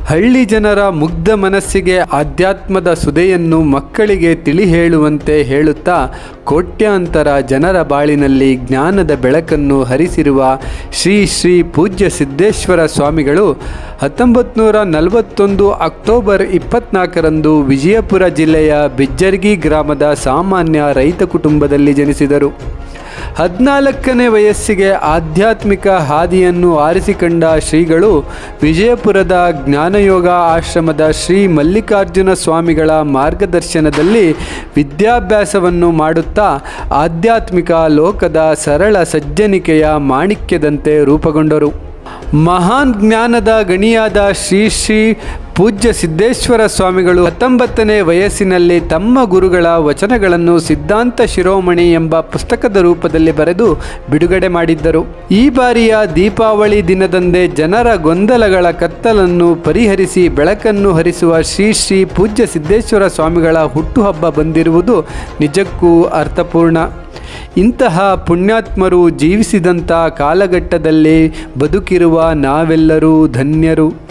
ಹಳ್ಳಿ ಜನರ ಮುಗ್ಧ ಮನಸ್ಸಿಗೆ ಆಧ್ಯಾತ್ಮದ ಸುದೆಯನ್ನು ಮಕ್ಕಳಿಗೆ ತಿಳಿ ಹೇಳುವಂತೆ ಹೇಳುತ್ತಾ ಕೋಟ್ಯಾಂತರ ಜನರ ಬಾಳಿನಲ್ಲಿ ಜ್ಞಾನದ ಬೆಳಕನ್ನು ಹರಿಸಿರುವ ಶ್ರೀ ಶ್ರೀ ಪೂಜ್ಯ ಸಿದ್ದೇಶ್ವರ ಸ್ವಾಮಿಗಳು ಹತ್ತೊಂಬತ್ತು ನೂರ ನಲವತ್ತೊಂದು ಅಕ್ಟೋಬರ್ ಇಪ್ಪತ್ನಾಲ್ಕರಂದು ವಿಜಯಪುರ ಜಿಲ್ಲೆಯ ಬಿಜ್ಜರ್ಗಿ ಗ್ರಾಮದ ಸಾಮಾನ್ಯ ರೈತ ಕುಟುಂಬದಲ್ಲಿ ಜನಿಸಿದರು ಹದಿನಾಲ್ಕನೇ ವಯಸ್ಸಿಗೆ ಆಧ್ಯಾತ್ಮಿಕ ಹಾದಿಯನ್ನು ಆರಿಸಿಕೊಂಡ ಶ್ರೀಗಳು ವಿಜಯಪುರದ ಜ್ಞಾನಯೋಗ ಆಶ್ರಮದ ಶ್ರೀ ಮಲ್ಲಿಕಾರ್ಜುನ ಸ್ವಾಮಿಗಳ ಮಾರ್ಗದರ್ಶನದಲ್ಲಿ ವಿದ್ಯಾಭ್ಯಾಸವನ್ನು ಮಾಡುತ್ತಾ ಆಧ್ಯಾತ್ಮಿಕ ಲೋಕದ ಸರಳ ಸಜ್ಜನಿಕೆಯ ಮಾಣಿಕ್ಯದಂತೆ ರೂಪುಗೊಂಡರು ಮಹಾನ್ ಜ್ಞಾನದ ಗಣಿಯಾದ ಶ್ರೀ ಶ್ರೀ ಪೂಜ್ಯ ಸಿದ್ದೇಶ್ವರ ಸ್ವಾಮಿಗಳು ಹತ್ತೊಂಬತ್ತನೇ ವಯಸ್ಸಿನಲ್ಲಿ ತಮ್ಮ ಗುರುಗಳ ವಚನಗಳನ್ನು ಸಿದ್ಧಾಂತ ಶಿರೋಮಣಿ ಎಂಬ ಪುಸ್ತಕದ ರೂಪದಲ್ಲಿ ಬರೆದು ಬಿಡುಗಡೆ ಮಾಡಿದ್ದರು ಈ ಬಾರಿಯ ದೀಪಾವಳಿ ದಿನದಂದೇ ಜನರ ಗೊಂದಲಗಳ ಕತ್ತಲನ್ನು ಪರಿಹರಿಸಿ ಬೆಳಕನ್ನು ಹರಿಸುವ ಶ್ರೀ ಶ್ರೀ ಪೂಜ್ಯ ಸಿದ್ದೇಶ್ವರ ಸ್ವಾಮಿಗಳ ಹುಟ್ಟುಹಬ್ಬ ಬಂದಿರುವುದು ನಿಜಕ್ಕೂ ಅರ್ಥಪೂರ್ಣ ಇಂತಹ ಪುಣ್ಯಾತ್ಮರು ಜೀವಿಸಿದಂಥ ಕಾಲಘಟ್ಟದಲ್ಲಿ ಬದುಕಿರುವ ನಾವೆಲ್ಲರೂ ಧನ್ಯರು